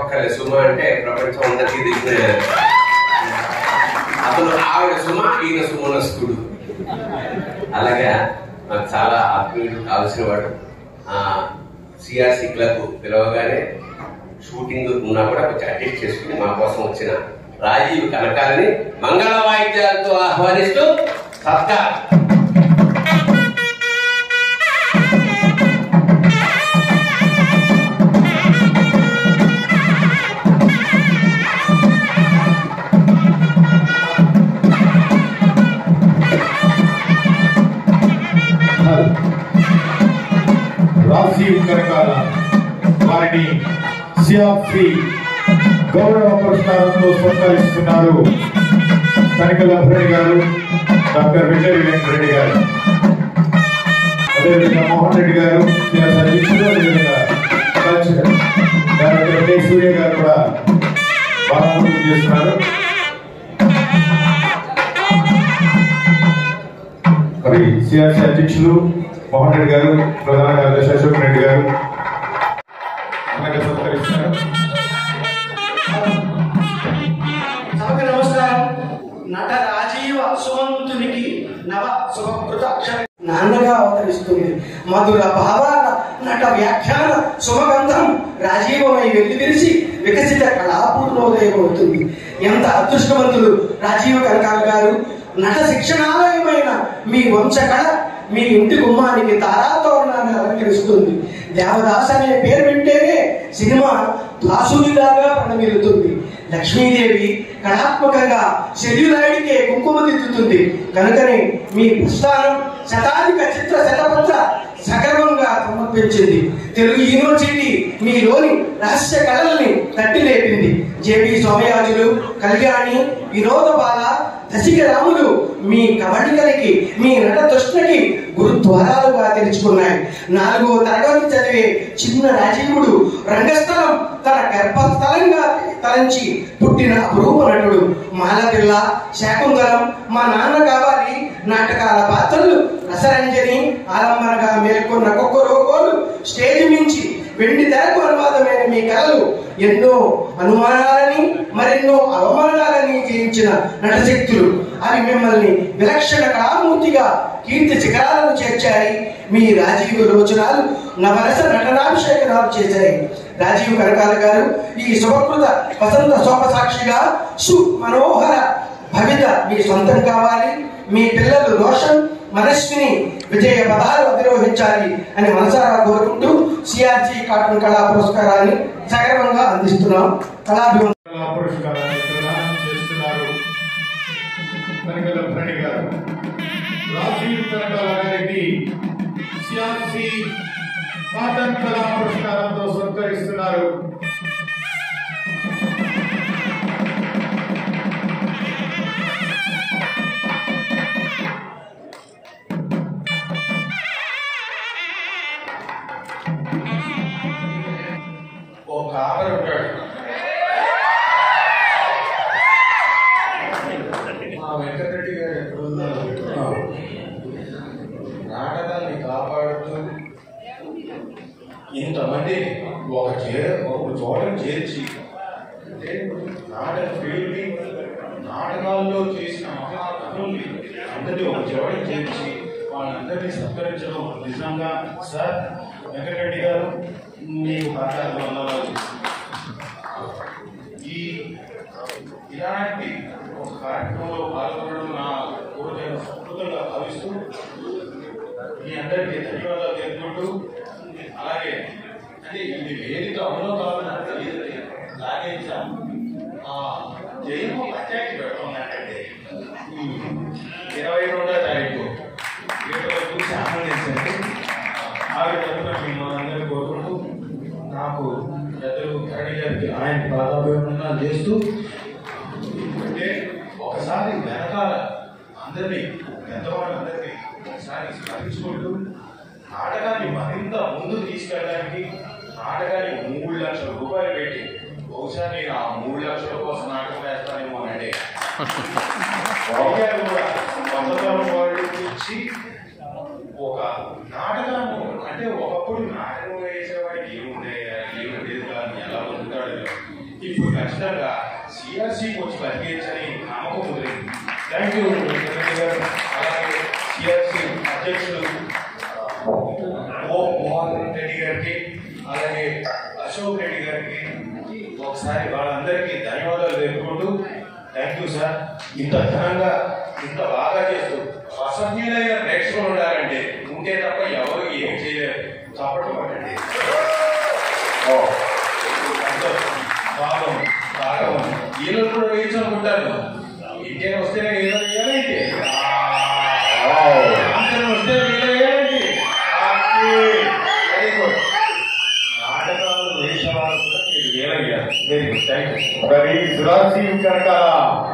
చెప్పక్కర్లేదు సుమ అంటే ప్రపంచం అందరికీ తెలిసిన అతను ఆవిడ సుమ ఈయన సుమనస్కుడు అలాగా నాకు చాలా ఆత్మీయుడు కావలసిన వాడు సిఆర్సి క్లబ్ పిలవగానే షూటింగ్ ఉన్నా కూడా కొంచెం అడ్జస్ట్ చేసుకుని మా కోసం వచ్చిన రాజీవ్ కనకాలని మంగళ వాయిద్యాలతో ఆహ్వానిస్తూ సత్కారం రాజీవ్ కనకాల వారిని సిఆర్సి గౌరవ పురస్కారంతో సత్కరిస్తున్నారు కనకల భరణి గారు డాక్టర్ విజయ వీరేంద్ర రెడ్డి గారు అదేవిధంగా మోహన్ రెడ్డి గారు సిఆర్సి అధ్యక్షుడు అదేవిధంగా కల్చరల్ డైరెక్టర్ కె సూర్య గారు కూడా బాగా చేస్తున్నారు మరి సిఆర్సి అధ్యక్షులు మోహన్ రెడ్డి గారు ప్రధాన కార్యదర్శి అశోక్ రెడ్డి గారు అలాగే సత్కరిస్తున్నారు సభకు నమస్కారం నట రాజీవ సుమంతునికి నవ శుభకృత అక్షర నాన్నగా అవతరిస్తుంది మధుర భావాల నట వ్యాఖ్యాన శుభగంధం రాజీవమై వెల్లివిరిసి వికసిత కళాపూర్ణోదయం అవుతుంది ఎంత అదృష్టవంతులు రాజీవ కనకాల గారు నట శిక్షణాలయమైన మీ వంశ కళ మీ ఇంటి గుమ్మానికి తారాతోరణాన్ని అలంకరిస్తుంది దేవదాస్ అనే పేరు వింటేనే సినిమా దాసునిలాగా ప్రణమిలుతుంది లక్ష్మీదేవి కళాత్మకంగా శరీరాడికే కుంకుమ దిద్దుతుంది కనుకనే మీ ప్రస్థానం శతాధిక చిత్ర శతపత్ర సగర్వంగా సమర్పించింది తెలుగు యూనివర్సిటీ మీలోని రహస్య కళల్ని తట్టి లేపింది జేబి సోమయాజులు కళ్యాణి వినోద బాల దశిక రాములు మీ కవళికలకి మీ నట తృష్ణకి గురుద్వారాలుగా తెరుచుకున్నాయి నాలుగో తరగతి చదివే చిన్న రాజీవుడు రంగస్థలం తన గర్భస్థలంగా తలంచి పుట్టిన అపురూప నటుడు మాలపిల్ల శాకుంతలం మా నాన్న కావాలి నాటకాల పాత్రలు రసరంజని ఆలంబనగా మేల్కొన్న కొక్కరోకోలు స్టేజ్ మించి వెండి తెరకు అనువాదమైన మీ కళలు ఎన్నో అనుమానాలని మరెన్నో అవమానాలని జయించిన నటశక్తులు అవి మిమ్మల్ని విలక్షణ కళామూర్తిగా కీర్తి శిఖరాలను చేర్చాయి మీ రాజీవ్ రోజునాలు నవరస నటనాభిషేకనాలు చేశాయి రాజీవ్ కనకాల గారు ఈ శుభకృత వసంత శోభ సాక్షిగా సు మనోహర భవిత మీ సొంతం కావాలి మీ పిల్లలు రోషన్ మనస్విని విజయ పదాలు అధిరోహించాలి అని మనసారా కోరుకుంటూ సిఆర్జీ కాటన్ కళా పురస్కారాన్ని సగర్వంగా అందిస్తున్నాం కళాభివందనం కళా పురస్కారాన్ని ప్రదానం చేస్తున్నారు కనకల భరణి గారు రాజీవ్ కనకాల గారికి సిఆర్సి కాటన్ కళా పురస్కారంతో సత్కరిస్తున్నారు ఓ కాపరి ఉంటాడు మా వెంకటరెడ్డి గారు ఎక్కడున్నారు నాటకాన్ని కాపాడుతూ ఇంతమంది ఒక చే ఒక చోటను చేర్చి అంటే నాటక ఫీల్డ్ని నాటకాల్లో చేసిన మహాకథల్ని అందరినీ ఒక చోట చేర్చి వాళ్ళందరినీ సత్కరించడం నిజంగా సార్ వెంకటరెడ్డి గారు మీకు పాఠాలు వందనాలు ఈ ఇలాంటి ఒక కార్యక్రమంలో పాల్గొనడం నా కూడా నేను సంస్కృతంగా భావిస్తూ మీ అందరికీ ధన్యవాదాలు తెలుపుకుంటూ అలాగే అంటే ఇది వేదిక అవునో కాదు నాకు తెలియదు లాగేసాం జైలు పంచాయతీ పెట్టుకున్నానంటే ఇరవై రెండో తారీఖు వీటిలో చూసి ఆనందించండి ఆవిడ తరఫున మిమ్మల్ని అందరినీ కోరుకుంటూ నాకు పెద్దలు కరణి గారికి ఆయన పాదాభివందనాలు చేస్తూ అంటే ఒకసారి వెనకాల అందరినీ పెద్దవాళ్ళందరినీ ఒకసారి స్మరించుకుంటూ నాటకాన్ని మరింత ముందుకు తీసుకెళ్ళడానికి నాటకానికి మూడు లక్షల రూపాయలు పెట్టి బహుశా నేను ఆ మూడు లక్షల కోసం నాటకం వేస్తానేమో అంటే బాబుగారు కూడా వందతరం వాళ్ళకి ఇచ్చి ఒక నాటకాన్ని అంటే ఒకప్పుడు నాటకం వేసేవాడికి ఏముండే ఏముండేది కాదు ఎలా పొందుతాడు ఇప్పుడు ఖచ్చితంగా సిఆర్సీ వచ్చి బతికేయచ్చని నమ్మకం కుదిరింది థ్యాంక్ యూ గారు అలాగే సిఆర్సీ అధ్యక్షుడు ఓ మోహన్ రెడ్డి గారికి అలాగే అశోక్ రెడ్డి గారికి ఒకసారి వాళ్ళందరికీ ధన్యవాదాలు తెలుపుకుంటూ థ్యాంక్ యూ సార్ ఇంత ఘనంగా ఇంత బాగా చేస్తూ అసభ్యులైన ప్రేక్షకులు ఉండాలంటే ఉంటే తప్ప ఎవరు ఏం చేయలేరు చప్పట్లు పట్టండి ఓ, సంతోషం. భావం భాగవం ఈయన కూడా వేయించాలనుకుంటారు ఇంటే వస్తేనే ఏదో వేయాలంటే ఆన్సర్ వస్తే వీళ్ళు వేయాలంటే వెరీ గుడ్ నాటకాలు వేసేవాళ్ళు కూడా మీరు వేయాలి వెరీ గుడ్ థ్యాంక్ యూ మరి సురాజీ కనుక